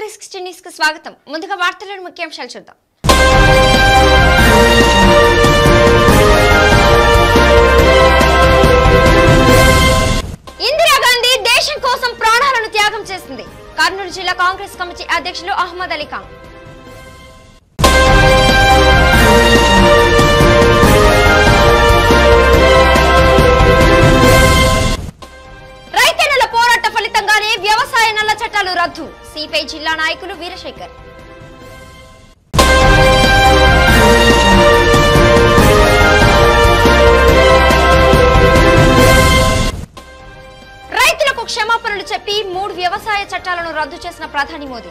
Three sixty news కు స్వాగతం ముందుగా వార్తలను ముఖ్యాంశాలు చూద్దాం ఇందిరాగాంధీ దేశం కోసం ప్రాణాలను త్యాగం చేసింది కర్నూలు జిల్లా కాంగ్రెస్ కమిటీ అధ్యక్షులు అహ్మద్ అలీ ఖాన్ రైతన్నల పోరాట ఫలితంగానే వ్యవసాయ నల్ల చట్టాలు రద్దు సిపిఐ జిల్లా నాయకులు వీరశేఖర్ రైతులకు క్షమాపణలు చెప్పి మూడు వ్యవసాయ చట్టాలను రద్దు చేసిన ప్రధాని మోదీ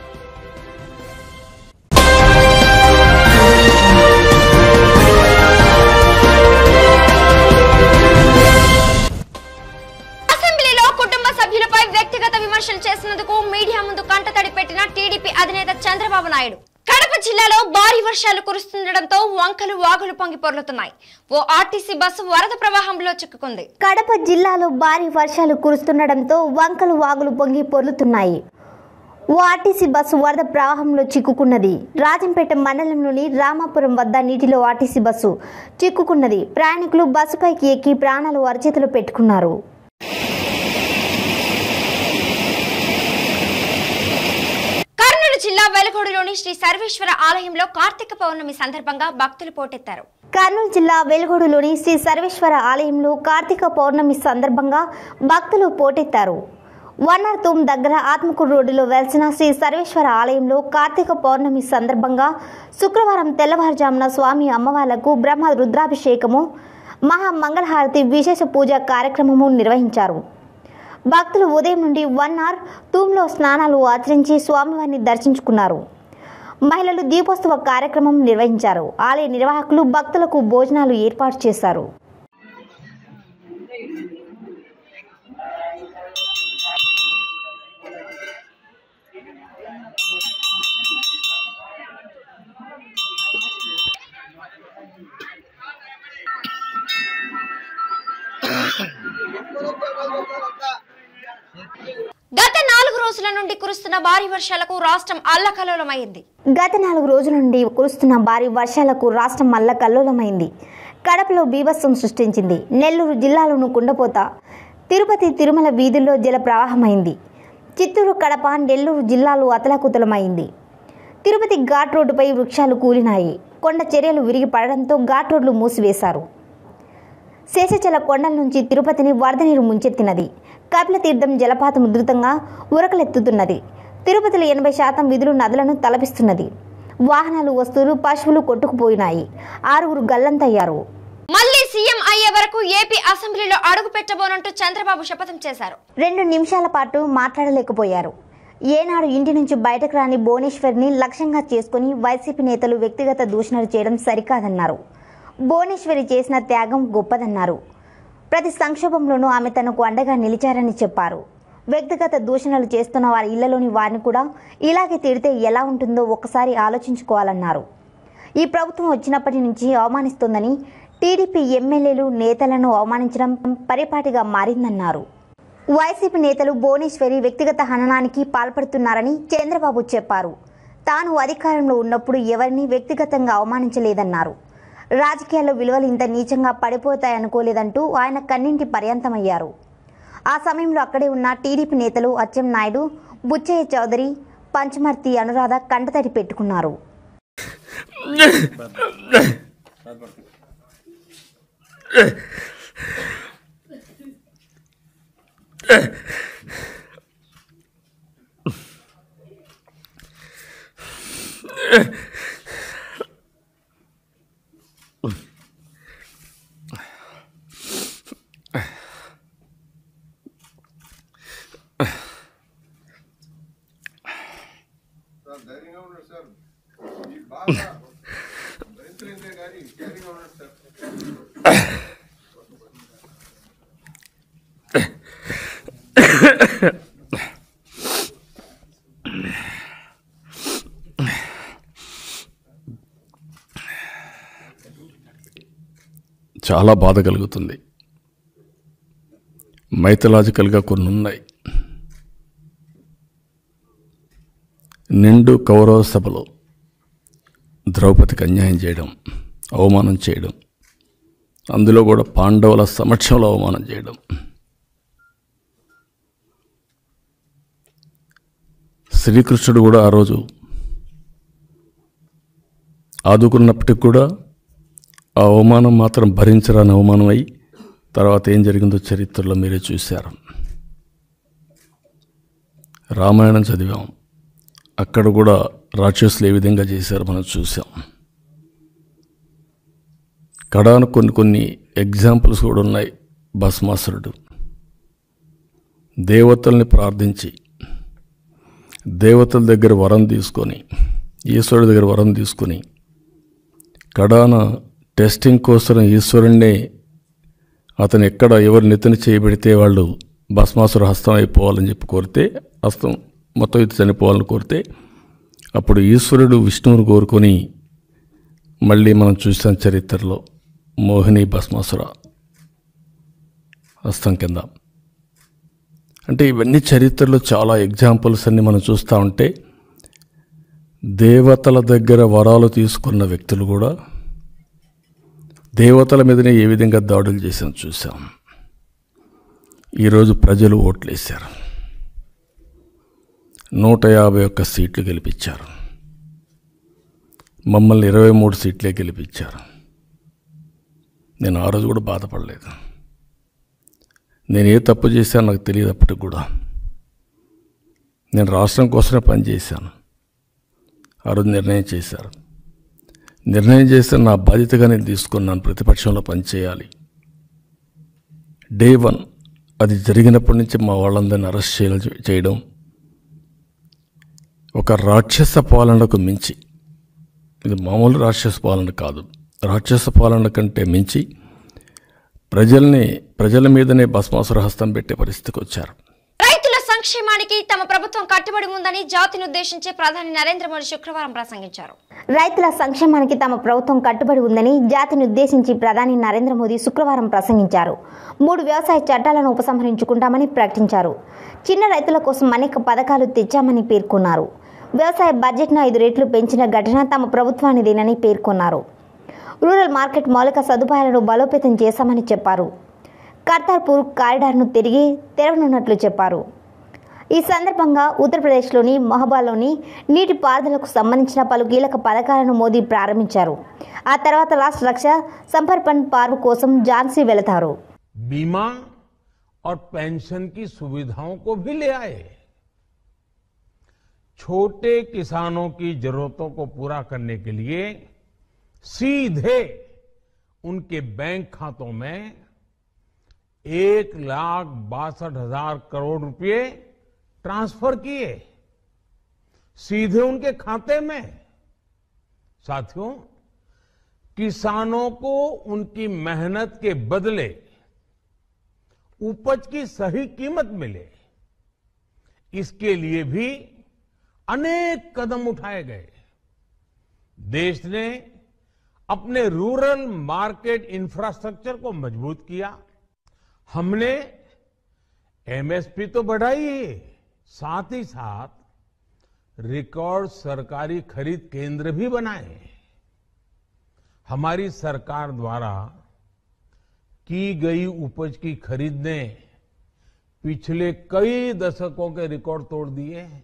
అసెంబ్లీలో కుటుంబ సభ్యులపై వ్యక్తిగత విమర్శలు చేసినందుకు మీడియా ముందు కంటతడి పెట్టిన టీడీపీ అధినేత చంద్రబాబు నాయుడు కడప జిల్లాలో భారీ వర్షాలు కురుస్తుండటంతో వంకలు వాగులు పొంగి పొర్లుతున్నాయి ఓ ఆర్టీసీ బస్సు వరద ప్రవాహంలో చిక్కుకుంది కడప జిల్లాలో భారీ వర్షాలు కురుస్తుండటంతో వంకలు వాగులు పొంగి పొర్లుతున్నాయి ఓ ఆర్టీసీ బస్సు వరద ప్రవాహంలో చిక్కుకున్నది రాజంపేట మండలంలోని రామాపురం వద్ద నీటిలో ఆర్టీసీ బస్సు చిక్కుకున్నది ప్రయాణికులు బస్సుపైకి ఎక్కి ప్రాణాలు అరచేతులు పెట్టుకున్నారు కర్నూలు జిల్లా వెలగోడులోని శ్రీ సర్వేశ్వర ఆలయంలో కార్తీక పౌర్ణమి సందర్భంగా భక్తులు పోటెత్తారు కర్నూలు జిల్లా వెలుగోడులోని శ్రీ సర్వేశ్వర ఆలయంలో కార్తీక పౌర్ణమి సందర్భంగా భక్తులు పోటెత్తారు వన్నర్తూమ్ దగ్గర ఆత్మకూరు రోడ్డులో వెలిసిన శ్రీ సర్వేశ్వర ఆలయంలో కార్తీక పౌర్ణమి సందర్భంగా శుక్రవారం తెల్లవారుజామున స్వామి అమ్మవార్లకు బ్రహ్మ రుద్రాభిషేకము మహా మంగళహారతి విశేష పూజ కార్యక్రమము నిర్వహించారు భక్తులు ఉదయం నుండి వన్ అవర్ తూమ్లో స్నానాలు ఆచరించి స్వామివారిని దర్శించుకున్నారు మహిళలు దీపోత్సవ కార్యక్రమం నిర్వహించారు ఆలయ నిర్వాహకులు భక్తులకు భోజనాలు ఏర్పాటు చేశారు గత నాలుగు రోజుల నుండి కురుస్తున్న భారీ వర్షాలకు రాష్ట్రం అల్లకల్లోలమైంది గత నాలుగు రోజుల నుండి కురుస్తున్న భారీ వర్షాలకు రాష్ట్రం మల్ల కల్లోలమైంది కడపలో బీభత్సం సృష్టించింది నెల్లూరు జిల్లాలోను కుండపోత తిరుపతి తిరుమల వీధుల్లో జల ప్రవాహమైంది చిత్తూరు కడప నెల్లూరు జిల్లాలు అతలాకుతలమైంది తిరుపతి ఘాట్ రోడ్డుపై వృక్షాలు కూలినాయి కొండ చర్యలు విరిగి పడడంతో ఘాట్ రోడ్లు మూసివేశారు శేషచల కొండల నుంచి తిరుపతిని వరద నీరు ముంచెత్తినది కపిలతీర్థం జలపాతం ఉధృతంగా ఉరకలెత్తుతున్నది తిరుపతిలో ఎనభై శాతం విధులు నదులను తలపిస్తున్నది వాహనాలు వస్తువులు పశువులు కొట్టుకుపోయినాయి ఆరుగురు గల్లంతయ్యారు మళ్లీ సీఎం అయ్యే వరకు ఏపీ అసెంబ్లీలో అడుగు పెట్టబోనంటూ చంద్రబాబు శపథం చేశారు రెండు నిమిషాల పాటు మాట్లాడలేకపోయారు ఏనాడు ఇంటి నుంచి బయటకు రాని భువనేశ్వర్ని లక్ష్యంగా చేసుకుని వైసీపీ నేతలు వ్యక్తిగత దూషణలు చేయడం సరికాదన్నారు భువనేశ్వరి చేసిన త్యాగం గొప్పదన్నారు ప్రతి సంక్షోభంలోనూ ఆమె తనకు అండగా నిలిచారని చెప్పారు వ్యక్తిగత దూషణలు చేస్తున్న వారి ఇళ్లలోని వారిని కూడా ఇలాగే తిడితే ఎలా ఉంటుందో ఒక్కసారి ఆలోచించుకోవాలన్నారు ఈ ప్రభుత్వం వచ్చినప్పటి నుంచి అవమానిస్తోందని టీడీపీ ఎమ్మెల్యేలు నేతలను అవమానించడం పరిపాటిగా మారిందన్నారు వైసీపీ నేతలు భువనేశ్వరి వ్యక్తిగత హననానికి పాల్పడుతున్నారని చంద్రబాబు చెప్పారు తాను అధికారంలో ఉన్నప్పుడు ఎవరిని వ్యక్తిగతంగా అవమానించలేదన్నారు రాజకీయాల్లో విలువలు ఇంత నీచంగా పడిపోతాయనుకోలేదంటూ ఆయన కన్నింటి పర్యంతమయ్యారు ఆ సమయంలో అక్కడే ఉన్న టీడీపీ నేతలు అచ్చెం నాయుడు బుచ్చయ్య చౌదరి పంచమర్తి అనురాధ కంటతడి పెట్టుకున్నారు సార్ ధైర్యంగా ఉన్నాడు సార్ ఈ బాగా భరించలేదే కానీ ధైర్యంగా ఉన్నాడు సార్ చాలా బాధ కలుగుతుంది మైథలాజికల్గా కొన్ని ఉన్నాయి నిండు కౌరవ సభలో ద్రౌపదికి అన్యాయం చేయడం అవమానం చేయడం అందులో కూడా పాండవుల సమక్షంలో అవమానం చేయడం శ్రీకృష్ణుడు కూడా ఆ రోజు ఆదుకున్నప్పటికి కూడా ఆ అవమానం మాత్రం భరించరాని అవమానం అయి తర్వాత ఏం జరిగిందో చరిత్రలో మీరే చూశారు రామాయణం చదివాం అక్కడ కూడా రాక్షసులు ఏ విధంగా చేశారో మనం చూసాం కడాను కొన్ని కొన్ని ఎగ్జాంపుల్స్ కూడా ఉన్నాయి భస్మాసురుడు దేవతల్ని ప్రార్థించి దేవతల దగ్గర వరం తీసుకొని ఈశ్వరుడి దగ్గర వరం తీసుకొని కడాన టెస్టింగ్ కోసం ఈశ్వరుణ్ణే అతను ఎక్కడ ఎవరు నెత్తిన చేయబెడితే వాళ్ళు భస్మాసుర హస్తం అయిపోవాలని చెప్పి కోరితే హస్తం మొత్తం ఇది చనిపోవాలని కోరితే అప్పుడు ఈశ్వరుడు విష్ణువుని కోరుకొని మళ్ళీ మనం చూసాం చరిత్రలో మోహిని భస్మాసుర హస్తం కింద అంటే ఇవన్నీ చరిత్రలో చాలా ఎగ్జాంపుల్స్ అన్ని మనం చూస్తూ ఉంటే దేవతల దగ్గర వరాలు తీసుకున్న వ్యక్తులు కూడా దేవతల మీదనే ఏ విధంగా దాడులు చేశాం చూసాం ఈరోజు ప్రజలు ఓట్లేశారు నూట యాభై ఒక్క సీట్లు గెలిపించారు మమ్మల్ని ఇరవై మూడు సీట్లే గెలిపించారు నేను ఆ రోజు కూడా బాధపడలేదు నేను ఏ తప్పు చేశానో నాకు తెలియదు అప్పటికి కూడా నేను రాష్ట్రం కోసమే పనిచేశాను ఆ రోజు నిర్ణయం చేశారు నిర్ణయం చేస్తే నా బాధ్యతగా నేను తీసుకున్నాను ప్రతిపక్షంలో పనిచేయాలి డే వన్ అది జరిగినప్పటి నుంచి మా వాళ్ళందరిని అరెస్ట్ చేయ చేయడం ఒక రాక్షస పాలనకు మించి ఇది మామూలు రాక్షస పాలన కాదు రాక్షస పాలన కంటే మించి ప్రజల్ని ప్రజల మీదనే భస్మాసుర హస్తం పెట్టే పరిస్థితికి వచ్చారు రైతుల సంక్షేమానికి తమ ప్రభుత్వం కట్టుబడి ఉందని జాతిని ఉద్దేశించి ప్రధాని నరేంద్ర మోదీ శుక్రవారం ప్రసంగించారు రైతుల సంక్షేమానికి తమ ప్రభుత్వం కట్టుబడి ఉందని జాతిని ఉద్దేశించి ప్రధాని నరేంద్ర మోదీ శుక్రవారం ప్రసంగించారు మూడు వ్యవసాయ చట్టాలను ఉపసంహరించుకుంటామని ప్రకటించారు చిన్న రైతుల కోసం అనేక పథకాలు తెచ్చామని పేర్కొన్నారు వ్యవసాయ బడ్జెట్ను ఐదు రెట్లు పెంచిన ఘటన తమ ప్రభుత్వానిదేనని పేర్కొన్నారు రూరల్ మార్కెట్ మౌలిక సదుపాయాలను బలోపేతం చేశామని చెప్పారు కర్తార్పూర్ కారిడార్ను తిరిగి తెరవనున్నట్లు చెప్పారు ఈ సందర్భంగా ఉత్తరప్రదేశ్లోని మొహబాలోని నీటి పారుదలకు సంబంధించిన పలు కీలక పథకాలను మోదీ ప్రారంభించారు ఆ తర్వాత రాష్ట్ర రక్ష సంపర్పణ్ పార్వ్ కోసం ఝాన్సీ వెళతారు बीमा और पेंशन की सुविधाओं को भी ले आए छोटे किसानों की जरूरतों को पूरा करने के लिए सीधे उनके बैंक खातों में एक लाख बासठ हजार करोड़ रुपए ट्रांसफर किए सीधे उनके खाते में साथियों किसानों को उनकी मेहनत के बदले उपज की सही कीमत मिले इसके लिए भी अनेक कदम उठाए गए देश ने अपने रूरल मार्केट इंफ्रास्ट्रक्चर को मजबूत किया हमने एमएसपी तो बढ़ाई ही साथ ही साथ रिकॉर्ड सरकारी खरीद केंद्र भी बनाए हमारी सरकार द्वारा की गई उपज की खरीद ने पिछले कई दशकों के रिकॉर्ड तोड़ दिए हैं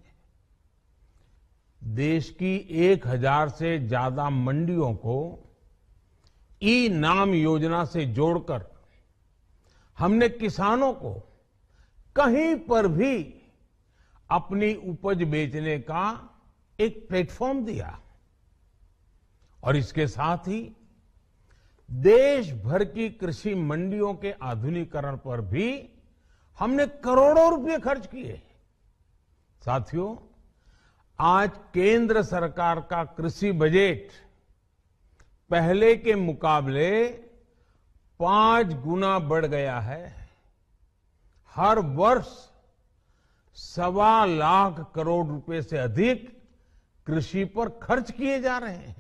देश की एक हजार से ज्यादा मंडियों को ई नाम योजना से जोड़कर हमने किसानों को कहीं पर भी अपनी उपज बेचने का एक प्लेटफॉर्म दिया और इसके साथ ही देश भर की कृषि मंडियों के आधुनिकीकरण पर भी हमने करोड़ों रुपए खर्च किए साथियों आज केंद्र सरकार का कृषि बजट पहले के मुकाबले पांच गुना बढ़ गया है हर वर्ष सवा लाख करोड़ रुपए से अधिक कृषि पर खर्च किए जा रहे हैं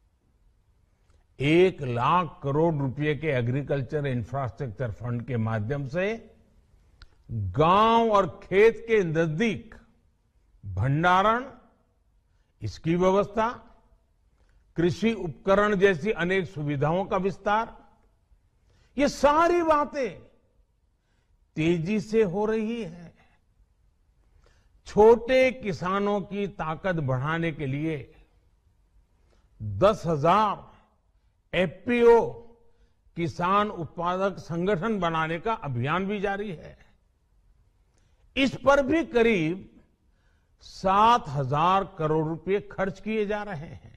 एक लाख करोड़ रुपए के एग्रीकल्चर इंफ्रास्ट्रक्चर फंड के माध्यम से गांव और खेत के नजदीक भंडारण इसकी व्यवस्था कृषि उपकरण जैसी अनेक सुविधाओं का विस्तार ये सारी बातें तेजी से हो रही है छोटे किसानों की ताकत बढ़ाने के लिए दस हजार एफपीओ किसान उत्पादक संगठन बनाने का अभियान भी जारी है इस पर भी करीब सात हजार करोड़ रुपए खर्च किए जा रहे हैं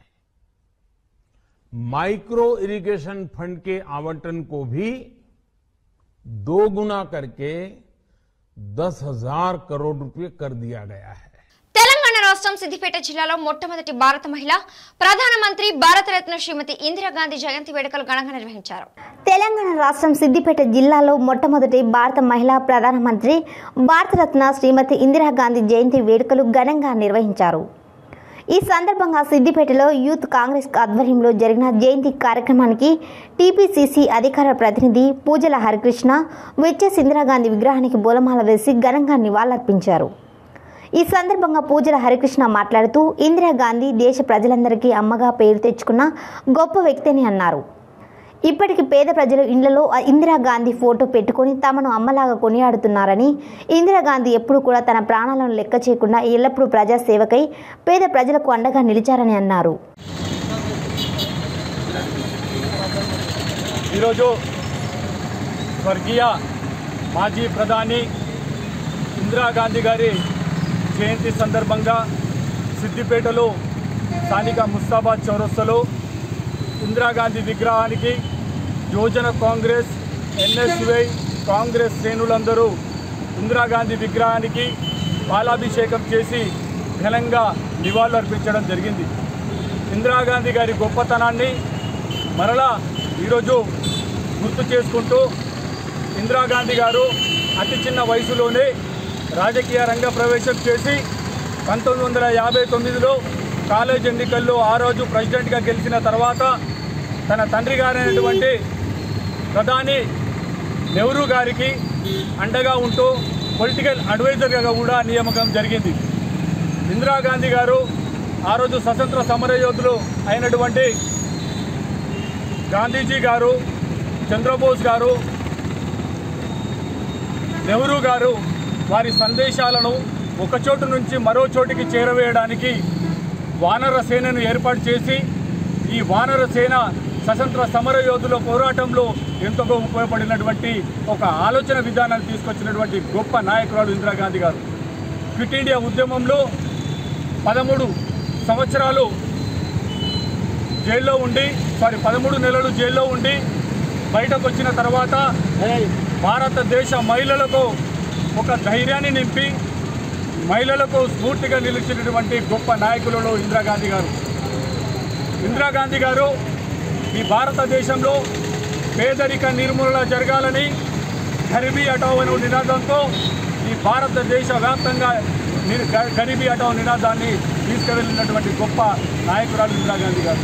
माइक्रो इरिगेशन फंड के आवंटन को भी दो गुना करके दस हजार करोड़ रुपए कर दिया गया है తెలంగాణ రాష్ట్రం సిద్దిపేట జిల్లాలో మొట్టమొదటి భారత మహిళ ప్రధానమంత్రి భారతరత్న శ్రీమతి ఇందిరాగాంధీ జయంతి వేడుకలు ఘనంగా నిర్వహించారు తెలంగాణ రాష్ట్రం సిద్దిపేట జిల్లాలో మొట్టమొదటి భారత మహిళా ప్రధానమంత్రి భారతరత్న శ్రీమతి ఇందిరాగాంధీ జయంతి వేడుకలు ఘనంగా నిర్వహించారు ఈ సందర్భంగా సిద్దిపేటలో యూత్ కాంగ్రెస్ ఆధ్వర్యంలో జరిగిన జయంతి కార్యక్రమానికి టీపీసీసీ అధికార ప్రతినిధి పూజల హరికృష్ణ వెచ్చెస్ ఇందిరాగాంధీ విగ్రహానికి పూలమాల వేసి ఘనంగా నివాళులర్పించారు ఈ సందర్భంగా పూజల హరికృష్ణ మాట్లాడుతూ ఇందిరాగాంధీ దేశ ప్రజలందరికీ అమ్మగా పేరు తెచ్చుకున్న గొప్ప వ్యక్తి అని అన్నారు ఇప్పటికి పేద ప్రజలు ఇళ్లలో ఆ ఇందిరాగాంధీ ఫోటో పెట్టుకొని తమను అమ్మలాగా కొనియాడుతున్నారని ఇందిరాగాంధీ ఎప్పుడు కూడా తన ప్రాణాలను లెక్క చేయకుండా ఎల్లప్పుడూ ప్రజాసేవకై పేద ప్రజలకు అండగా నిలిచారని అన్నారు ఈరోజు స్వర్గీయ మాజీ ప్రధాని ఇందిరాగాంధీ గారి జయంతి సందర్భంగా సిద్దిపేటలో స్థానిక ముస్తాబాద్ చౌరస్తలో ఇందిరాగాంధీ విగ్రహానికి యువజన కాంగ్రెస్ ఎన్ఎస్వై కాంగ్రెస్ శ్రేణులందరూ ఇందిరాగాంధీ విగ్రహానికి పాలాభిషేకం చేసి ఘనంగా నివాళులర్పించడం జరిగింది ఇందిరాగాంధీ గారి గొప్పతనాన్ని మరలా ఈరోజు గుర్తు చేసుకుంటూ ఇందిరాగాంధీ గారు అతి చిన్న వయసులోనే రాజకీయ రంగ ప్రవేశం చేసి పంతొమ్మిది వందల యాభై తొమ్మిదిలో కాలేజ్ ఎన్నికల్లో ఆ రోజు ప్రెసిడెంట్గా గెలిచిన తర్వాత తన తండ్రి గారైనటువంటి ప్రధాని నెహ్రూ గారికి అండగా ఉంటూ పొలిటికల్ అడ్వైజర్గా కూడా నియామకం జరిగింది ఇందిరాగాంధీ గారు ఆ రోజు స్వతంత్ర సమరయోధులు అయినటువంటి గాంధీజీ గారు చంద్రబోస్ గారు నెహ్రూ గారు వారి సందేశాలను ఒక చోటు నుంచి మరో చోటికి చేరవేయడానికి వానర సేనను ఏర్పాటు చేసి ఈ వానర సేన స్వతంత్ర సమర యోధుల పోరాటంలో ఎంతగా ఉపయోగపడినటువంటి ఒక ఆలోచన విధానాన్ని తీసుకొచ్చినటువంటి గొప్ప నాయకురాలు ఇందిరాగాంధీ గారు క్విట్ ఇండియా ఉద్యమంలో పదమూడు సంవత్సరాలు జైల్లో ఉండి సారీ పదమూడు నెలలు జైల్లో ఉండి బయటకు వచ్చిన తర్వాత భారతదేశ మహిళలకు ఒక ధైర్యాన్ని నింపి మహిళలకు స్ఫూర్తిగా నిలిచినటువంటి గొప్ప నాయకులలో ఇందిరాగాంధీ గారు ఇందిరాగాంధీ గారు ఈ భారతదేశంలో పేదరిక నిర్మూలన జరగాలని గరిబీ హటావ్ అనే నినాదంతో ఈ భారతదేశ వ్యాప్తంగా నిర్- గ- గరిబీ హటావ్ నినాదాన్ని తీసుకువెళ్ళినటువంటి గొప్ప నాయకురాలు ఇందిరాగాంధీ గారు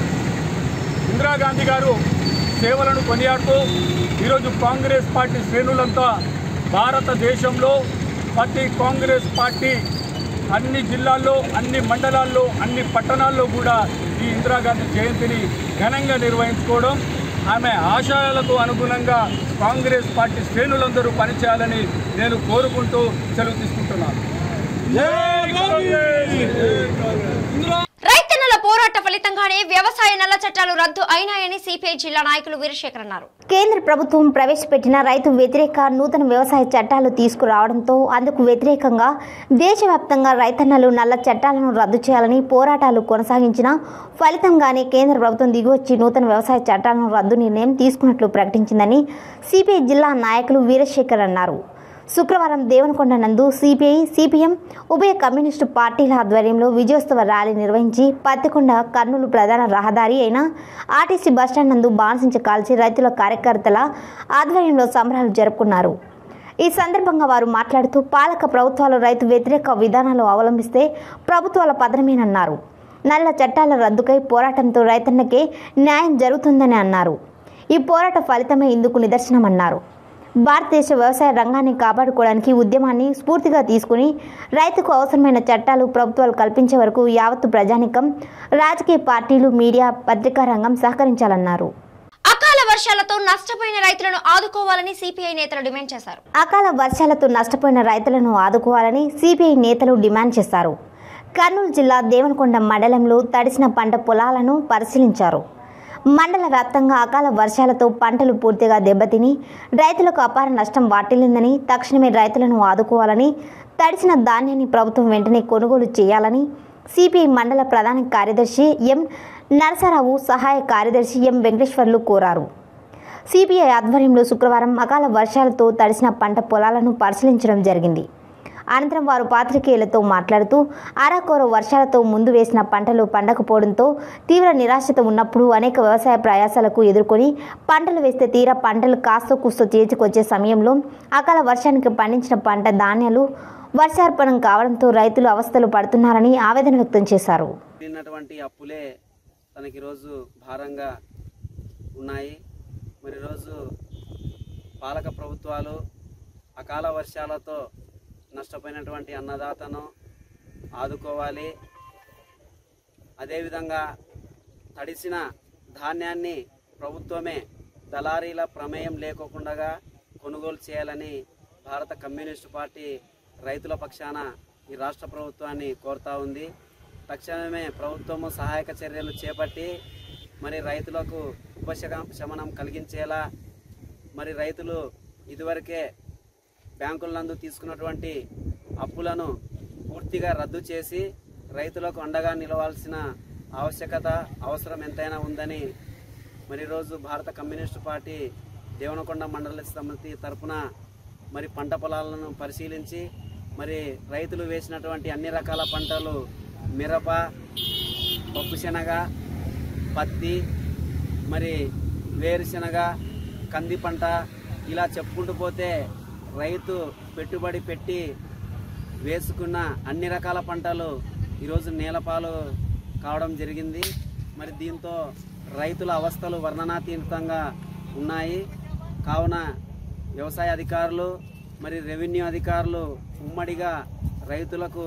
ఇందిరాగాంధీ గారు సేవలను కొనియాడుతూ ఈరోజు కాంగ్రెస్ పార్టీ శ్రేణులంతా భారతదేశంలో ప్రతి కాంగ్రెస్ పార్టీ అన్ని జిల్లాల్లో అన్ని మండలాల్లో అన్ని పట్టణాల్లో కూడా ఈ ఇందిరాగాంధీ జయంతిని ఘనంగా నిర్వహించుకోవడం ఆమె ఆశయాలకు అనుగుణంగా కాంగ్రెస్ పార్టీ శ్రేణులందరూ పనిచేయాలని నేను కోరుకుంటూ సెలవు తీసుకుంటున్నాను జై కాంగ్రెస్! రైతన్నల పోరాట ఫలితంగానే వ్యవసాయ నల్ల చట్టాలు రద్దు అయినాయని సిపిఐ జిల్లా నాయకులు వీరశేఖర్ అన్నారు కేంద్ర ప్రభుత్వం ప్రవేశపెట్టిన రైతు వ్యతిరేక నూతన వ్యవసాయ చట్టాలు తీసుకురావడంతో అందుకు వ్యతిరేకంగా దేశవ్యాప్తంగా రైతన్నలు నల్ల చట్టాలను రద్దు చేయాలని పోరాటాలు కొనసాగించిన ఫలితంగానే కేంద్ర ప్రభుత్వం దిగువచ్చి నూతన వ్యవసాయ చట్టాలను రద్దు నిర్ణయం తీసుకున్నట్లు ప్రకటించిందని సిపిఐ జిల్లా నాయకులు వీరశేఖర్ అన్నారు శుక్రవారం దేవనకొండ నందు సిపిఐ సిపిఎం ఉభయ కమ్యూనిస్టు పార్టీల ఆధ్వర్యంలో విజయోత్సవ ర్యాలీ నిర్వహించి పత్తికొండ కర్నూలు ప్రధాన రహదారి అయిన ఆర్టీసీ బస్టాండ్ నందు బాణసించ కాల్చి రైతుల కార్యకర్తల ఆధ్వర్యంలో సంబరాలు జరుపుకున్నారు ఈ సందర్భంగా వారు మాట్లాడుతూ పాలక ప్రభుత్వాలు రైతు వ్యతిరేక విధానాలు అవలంబిస్తే ప్రభుత్వాల పతనమేనన్నారు నల్ల చట్టాల రద్దుకై పోరాటంతో రైతన్నకే న్యాయం జరుగుతుందని అన్నారు ఈ పోరాట ఫలితమే ఇందుకు నిదర్శనమన్నారు భారతదేశ వ్యవసాయ రంగాన్ని కాపాడుకోవడానికి ఉద్యమాన్ని స్ఫూర్తిగా తీసుకుని రైతుకు అవసరమైన చట్టాలు ప్రభుత్వాలు కల్పించే వరకు యావత్తు ప్రజానికం రాజకీయ పార్టీలు మీడియా పత్రికా రంగం సహకరించాలన్నారు అకాల వర్షాలతో నష్టపోయిన రైతులను ఆదుకోవాలని సిపిఐ నేతలు డిమాండ్ చేశారు అకాల వర్షాలతో నష్టపోయిన రైతులను ఆదుకోవాలని సిపిఐ నేతలు డిమాండ్ చేశారు కర్నూలు జిల్లా దేవనకొండ మండలంలో తడిసిన పంట పొలాలను పరిశీలించారు మండల వ్యాప్తంగా అకాల వర్షాలతో పంటలు పూర్తిగా దెబ్బతిని రైతులకు అపార నష్టం వాటిల్లిందని తక్షణమే రైతులను ఆదుకోవాలని తడిసిన ధాన్యాన్ని ప్రభుత్వం వెంటనే కొనుగోలు చేయాలని సిపిఐ మండల ప్రధాన కార్యదర్శి ఎం నరసరావు సహాయ కార్యదర్శి ఎం వెంకటేశ్వర్లు కోరారు సిపిఐ ఆధ్వర్యంలో శుక్రవారం అకాల వర్షాలతో తడిసిన పంట పొలాలను పరిశీలించడం జరిగింది అనంతరం వారు పాత్రికేయులతో మాట్లాడుతూ అరాకొర వర్షాలతో ముందు వేసిన పంటలు పండకపోవడంతో తీవ్ర నిరాశత ఉన్నప్పుడు అనేక వ్యవసాయ ప్రయాసాలకు ఎదుర్కొని పంటలు వేస్తే తీరా పంటలు కాస్తో కూస్తో చేతికొచ్చే సమయంలో అకాల వర్షానికి పండించిన పంట ధాన్యాలు వర్షార్పణం కావడంతో రైతులు అవస్థలు పడుతున్నారని ఆవేదన వ్యక్తం చేశారు తిన్నటువంటి అప్పులే తనకి రోజు భారంగా ఉన్నాయి మరి రోజు పాలక ప్రభుత్వాలు అకాల వర్షాలతో నష్టపోయినటువంటి అన్నదాతను ఆదుకోవాలి అదేవిధంగా తడిసిన ధాన్యాన్ని ప్రభుత్వమే దళారీల ప్రమేయం లేకోకుండా కొనుగోలు చేయాలని భారత కమ్యూనిస్టు పార్టీ రైతుల పక్షాన ఈ రాష్ట్ర ప్రభుత్వాన్ని కోరుతా ఉంది తక్షణమే ప్రభుత్వము సహాయక చర్యలు చేపట్టి మరి రైతులకు ఉపశమనం కలిగించేలా మరి రైతులు ఇదివరకే బ్యాంకుల నందు తీసుకున్నటువంటి అప్పులను పూర్తిగా రద్దు చేసి రైతులకు అండగా నిలవాల్సిన ఆవశ్యకత అవసరం ఎంతైనా ఉందని మరి రోజు భారత కమ్యూనిస్టు పార్టీ దేవనకొండ మండల సమితి తరపున మరి పంట పొలాలను పరిశీలించి మరి రైతులు వేసినటువంటి అన్ని రకాల పంటలు మిరప పప్పుశనగ పత్తి మరి వేరుశనగ కంది పంట ఇలా చెప్పుకుంటూ పోతే రైతు పెట్టుబడి పెట్టి వేసుకున్న అన్ని రకాల పంటలు ఈరోజు నేలపాలు కావడం జరిగింది మరి దీంతో రైతుల అవస్థలు వర్ణనాతీతంగా ఉన్నాయి కావున వ్యవసాయ అధికారులు మరి రెవెన్యూ అధికారులు ఉమ్మడిగా రైతులకు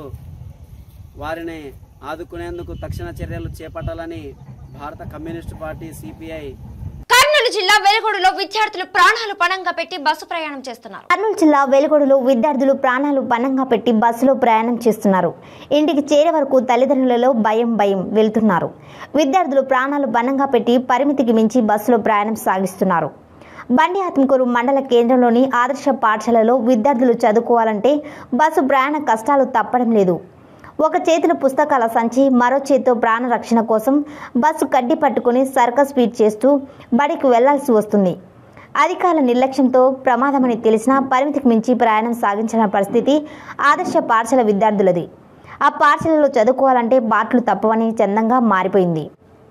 వారిని ఆదుకునేందుకు తక్షణ చర్యలు చేపట్టాలని భారత కమ్యూనిస్టు పార్టీ సిపిఐ కర్నూలు జిల్లా వెలుగొడలో విద్యార్థులు ప్రాణాలు పణంగా పెట్టి బస్సు ప్రయాణం చేస్తున్నారు కర్నూలు జిల్లా వెలుగొడలో విద్యార్థులు ప్రాణాలు పణంగా పెట్టి బస్సులో ప్రయాణం చేస్తున్నారు ఇంటికి చేరే వరకు తల్లిదండ్రులలో భయం భయం వెళ్తున్నారు విద్యార్థులు ప్రాణాలు పణంగా పెట్టి పరిమితికి మించి బస్సులో ప్రయాణం సాగిస్తున్నారు బండి ఆత్మకూరు మండల కేంద్రంలోని ఆదర్శ పాఠశాలలో విద్యార్థులు చదువుకోవాలంటే బస్సు ప్రయాణ కష్టాలు తప్పడం లేదు ఒక చేతిలో పుస్తకాల సంచి మరో చేతితో ప్రాణ రక్షణ కోసం బస్సు కడ్డి పట్టుకుని సర్కస్ స్పీడ్ చేస్తూ బడికి వెళ్లాల్సి వస్తుంది అధికారుల నిర్లక్ష్యంతో ప్రమాదమని తెలిసినా పరిమితికి మించి ప్రయాణం సాగించిన పరిస్థితి ఆదర్శ పాఠశాల విద్యార్థులది ఆ పాఠశాలలో చదువుకోవాలంటే బాట్లు తప్పవని చందంగా మారిపోయింది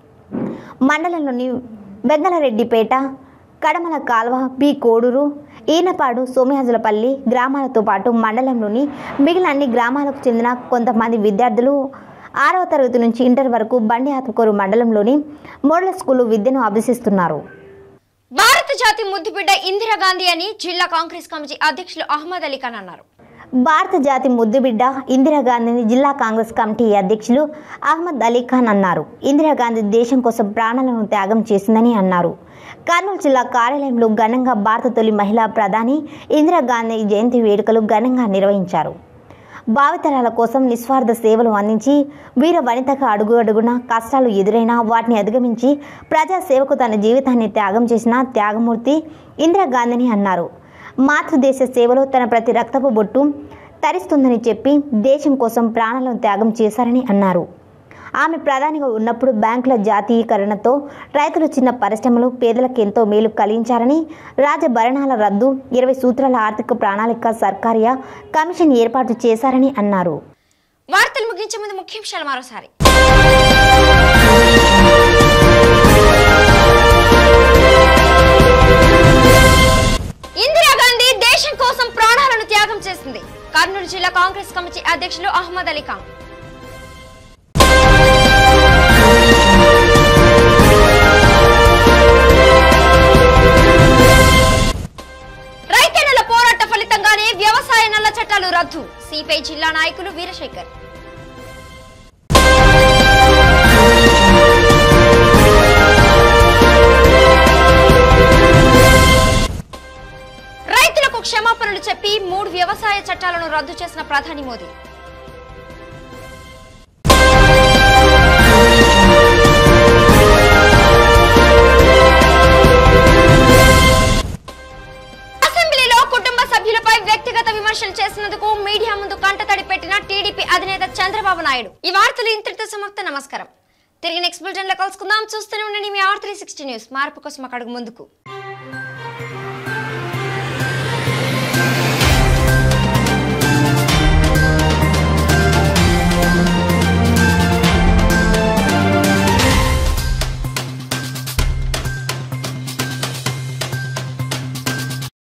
మండలంలోని వెంగళరెడ్డిపేట కడమల కాల్వ బి కోడూరు ఈనపాడు సోమయాజులపల్లి గ్రామాలతో పాటు మండలంలోని మిగిలిన అన్ని గ్రామాలకు చెందిన కొంతమంది విద్యార్థులు ఆరవ తరగతి నుంచి ఇంటర్ వరకు బండి ఆత్మకూరు మండలంలోని మోడల్ స్కూలు విద్యను అభ్యసిస్తున్నారు భారత జాతి ముద్దుబిడ్డ ఇందిరాగాంధీ అని జిల్లా కాంగ్రెస్ కమిటీ అధ్యక్షులు అహ్మద్ అలీ ఖాన్ అన్నారు భారత జాతి ముద్దుబిడ్డ ఇందిరాగాంధీని జిల్లా కాంగ్రెస్ కమిటీ అధ్యక్షులు అహ్మద్ అలీ ఖాన్ అన్నారు ఇందిరాగాంధీ దేశం కోసం ప్రాణాలను త్యాగం చేసిందని అన్నారు కర్నూలు జిల్లా కార్యాలయంలో ఘనంగా భారత తొలి మహిళా ప్రధాని ఇందిరాగాంధీ జయంతి వేడుకలు ఘనంగా నిర్వహించారు భావితరాల కోసం నిస్వార్థ సేవలు అందించి వీర వనితగా అడుగు అడుగున కష్టాలు ఎదురైనా వాటిని అధిగమించి ప్రజాసేవకు తన జీవితాన్ని త్యాగం చేసిన త్యాగమూర్తి ఇందిరాగాంధీని అన్నారు మాతృదేశ సేవలో తన ప్రతి రక్తపు బొట్టు తరిస్తుందని చెప్పి దేశం కోసం ప్రాణాలను త్యాగం చేశారని అన్నారు ఆమె ప్రధానిగా ఉన్నప్పుడు బ్యాంకుల జాతీయకరణతో రైతులు చిన్న పరిశ్రమలు పేదలకు ఎంతో మేలు కలిగించారని రాజభరణాల రద్దు ఇరవై సూత్రాల ఆర్థిక ప్రణాళిక సర్కారియా కమిషన్ ఏర్పాటు చేశారని అన్నారు వార్తలు ముగించే ముందు ముఖ్యాంశాలు మరోసారి ఇందిరాగాంధీ దేశం కోసం ప్రాణాలను త్యాగం చేసింది కర్నూలు జిల్లా కాంగ్రెస్ కమిటీ అధ్యక్షులు అహ్మద్ అలీ ఖాన్ చట్టాలు రద్దు సిపిఐ జిల్లా నాయకులు వీరశేఖర్ రైతులకు క్షమాపణలు చెప్పి మూడు వ్యవసాయ చట్టాలను రద్దు చేసిన ప్రధాని మోదీ అసెంబ్లీలో కుటుంబ సభ్యులపై వ్యక్తిగత విమర్శలు చేసినందుకు మీడియా ముందు కంటతడి పెట్టిన టీడీపీ అధినేత చంద్రబాబు నాయుడు ఈ వార్తలు ఇంతటితో సమాప్త నమస్కారం తిరిగి నెక్స్ట్ బులెటిన్ లో కలుసుకుందాం చూస్తూనే ఉండండి మీ ఆర్ త్రీ సిక్స్టీ న్యూస్ మార్పు కోసం అక్కడికి ముందుకు